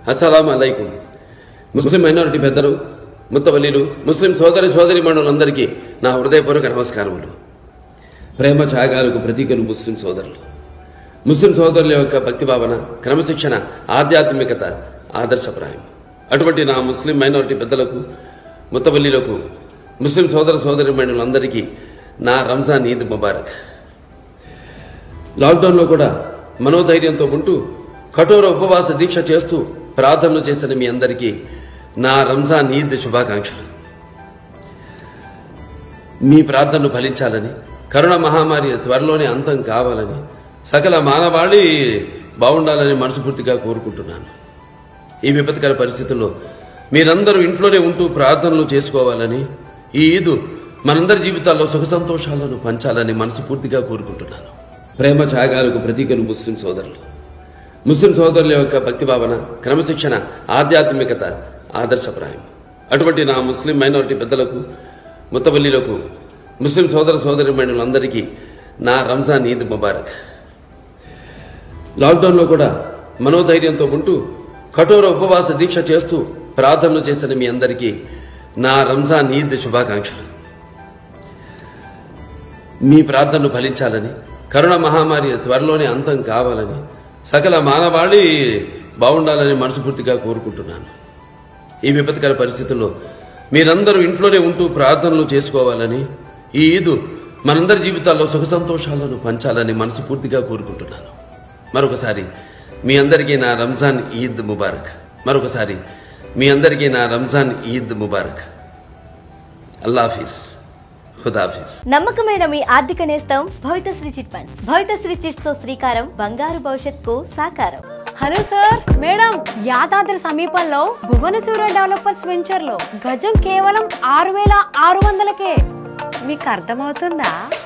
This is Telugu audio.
అస్సలం అలైకుం ముస్లిం మైనారిటీ పెద్దలు ముత్తవల్లీలు ముస్లిం సోదరి సోదరి మండలందరికీ నా హృదయపూర్వక నమస్కారములు ప్రేమ త్యాగాలకు ప్రతీకలు ముస్లిం సోదరులు ముస్లిం సోదరుల యొక్క భక్తి భావన క్రమశిక్షణ ఆధ్యాత్మికత ఆదర్శప్రాయం అటువంటి నా ముస్లిం మైనారిటీ పెద్దలకు ముత్తవల్లీలకు ముస్లిం సోదర సోదరి మండలందరికీ నా రంజాన్ ఈద్ ముబారక్ లాక్డౌన్లో కూడా మనోధైర్యంతో ఉంటూ కఠోర ఉపవాస దీక్ష చేస్తూ ప్రార్థనలు చేసిన మీ అందరికీ నా రంజాన్ ఈద్ శుభాకాంక్షలు మీ ప్రార్థనలు ఫలించాలని కరోనా మహమ్మారి త్వరలోనే అంతం కావాలని సకల మానవాళి బాగుండాలని మనస్ఫూర్తిగా కోరుకుంటున్నాను ఈ విపత్కర పరిస్థితుల్లో మీరందరూ ఇంట్లోనే ఉంటూ ప్రార్థనలు చేసుకోవాలని ఈ ఈదు మనందరి జీవితాల్లో సుఖ సంతోషాలను పంచాలని మనస్ఫూర్తిగా కోరుకుంటున్నాను ప్రేమ త్యాగాలకు ప్రతీకలు ముస్లిం సోదరులు ముస్లిం సోదరుల యొక్క భక్తి భావన క్రమశిక్షణ ఆధ్యాత్మికత ఆదర్శప్రాయం అటువంటి నా ముస్లిం మైనారిటీ పెద్దలకు ముత్తవల్లీలకు ముస్లిం సోదర సోదరి మండలందరికీ నా రంజాన్ ఈద్ ముబారక్ లాక్డౌన్లో కూడా మనోధైర్యంతో ఉంటూ కఠోర ఉపవాస దీక్ష చేస్తూ ప్రార్థనలు చేసిన మీ అందరికీ నా రంజాన్ ఈద్ శుభాకాంక్షలు మీ ప్రార్థనలు ఫలించాలని కరోనా మహమ్మారి త్వరలోనే అంతం కావాలని సకల మానవాళి బాగుండాలని మనస్ఫూర్తిగా కోరుకుంటున్నాను ఈ విపత్కర పరిస్థితుల్లో మీరందరూ ఇంట్లోనే ఉంటూ ప్రార్థనలు చేసుకోవాలని ఈ ఈదు మనందరి జీవితాల్లో సుఖ సంతోషాలను పంచాలని మనస్ఫూర్తిగా కోరుకుంటున్నాను మరొకసారి మీ అందరికీ నా రంజాన్ ఈద్ ముబారక్ మరొకసారి మీ అందరికీ నా రంజాన్ ఈద్ ముబారక్ అల్లాఫీస్ ఖుదాఫీస్ నమ్మకమైన మీ ఆర్థిక నేస్తం Bhavithasri chit funds Bhavithasri chits తో శ్రీకారం బంగారు భవిష్యత్తుకు సాకారం హలో సార్ మేడం యాదాద్రి సమీపంలో భువనసూర డెవలపర్స్ వెంచర్ లో గజం కేవలం ఆరు వేల ఆరు వందలకే మీకు అర్థమవుతుందా